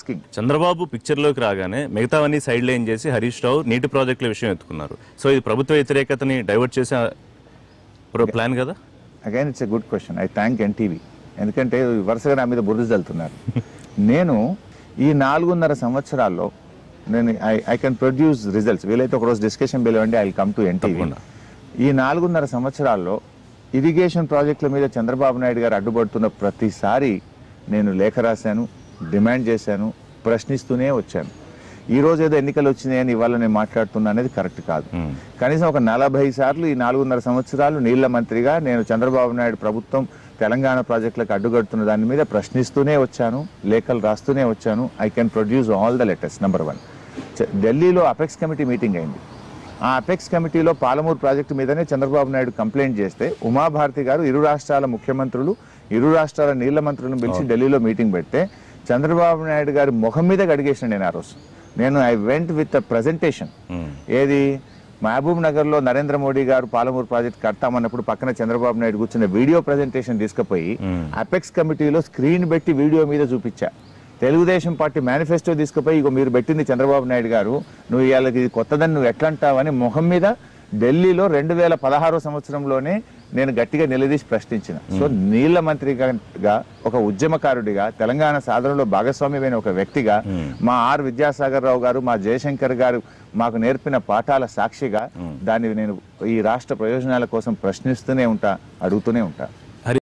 Asking Chandrababu పిక్చర్లోకి రాగానే మిగతావన్నీ side line చేసి హరీష్ రావు నీటి ప్రాజెక్టుల విషయం ఎత్తుకున్నారు సో ఇది ప్రభుత్వ వ్యతిరేకతని డైవర్ట్ చేసే ప్ర- ప్లాన్ కదా again it's a good question I thank NTV ఎందుకంటే వరుసగా నా మీద బుర్ర చల్లుతున్నారు నేను ఈ నాలుగున్నర సంవత్సరాల్లో నేను I I can produce results వీలైతే ఒకరోజు డిస్కషన్ పిలవండి ఐ కమ్ టు ఎన్టీవీ తప్పకుండా. ఈ నాలుగున్నర సంవత్సరాల్లో ఇరిగేషన్ ప్రాజెక్టుల మీద చంద్రబాబు నాయుడు గారు అడ్డుపడుతున్న ప్రతిసారి నేను లేఖ రాశాను డిమాండ్ చేశాను ప్రశ్నిస్తూనే వచ్చాను ఈ రోజు ఏదో ఎన్నికలు వచ్చినాయని ఇవాళ నేను మాట్లాడుతున్నా అనేది కరెక్ట్ కాదు మ్మ్. కనీసం ఒక నలభై సార్లు ఈ నాలుగున్నర సంవత్సరాలు నీళ్ల మంత్రిగా నేను చంద్రబాబు నాయుడు ప్రభుత్వం తెలంగాణ ప్రాజెక్టులకు అడ్డుగడుతున్న దాని మీద ప్రశ్నిస్తూనే వచ్చాను లేఖలు రాస్తూనే వచ్చాను I can produce all the letters number one ఢిల్లీలో అపెక్స్ కమిటీ మీటింగ్ అయింది ఆ అపెక్స్ కమిటీలో పాలమూరు ప్రాజెక్టు మీదనే చంద్రబాబు నాయుడు కంప్లైంట్ చేస్తే ఉమాభారతి గారు ఇరు రాష్ట్రాల ముఖ్యమంత్రులు ఇరు రాష్ట్రాల నీళ్ల మంత్రులను పిలిచి ఢిల్లీలో మీటింగ్ పెడితే చంద్రబాబు నాయుడు గారి ముఖం మీద అడిగేసిన నేను ఆ రోజు నేను I went with presentation hmm. ఏది మహబూబ్ నగర్ లో నరేంద్ర మోడీ గారు పాలమూరు ప్రాజెక్ట్ కడతామన్నప్పుడు పక్కన చంద్రబాబు నాయుడు కూర్చున్న వీడియో ప్రజెంటేషన్ తీసుకుపోయి మ్మ్. అపెక్స్ కమిటీలో స్క్రీన్ పెట్టి వీడియో మీద చూపించా తెలుగుదేశం పార్టీ మేనిఫెస్టో తీసుకుపోయి ఇగో మీరు పెట్టింది చంద్రబాబు నాయుడు గారు నువ్వు ఇవాళ ఇది కొత్తదని నువ్వు ఎట్లా అంటావని ముఖం మీద ఢిల్లీలో రెండు వేల పదహారో సంవత్సరంలోనే నేను గట్టిగా నిలదీసి ప్రశ్నించిన సో నీళ్ల మంత్రిగా ఒక ఉద్యమకారుడిగా తెలంగాణ సాధనలో భాగస్వామ్యమైన ఒక వ్యక్తిగా మా ఆర్ విద్యాసాగర్ రావు గారు మా జయశంకర్ గారు మాకు నేర్పిన పాఠాల సాక్షిగా దాన్ని నేను ఈ రాష్ట్ర ప్రయోజనాల కోసం ప్రశ్నిస్తూనే ఉంటా అడుగుతూనే ఉంటా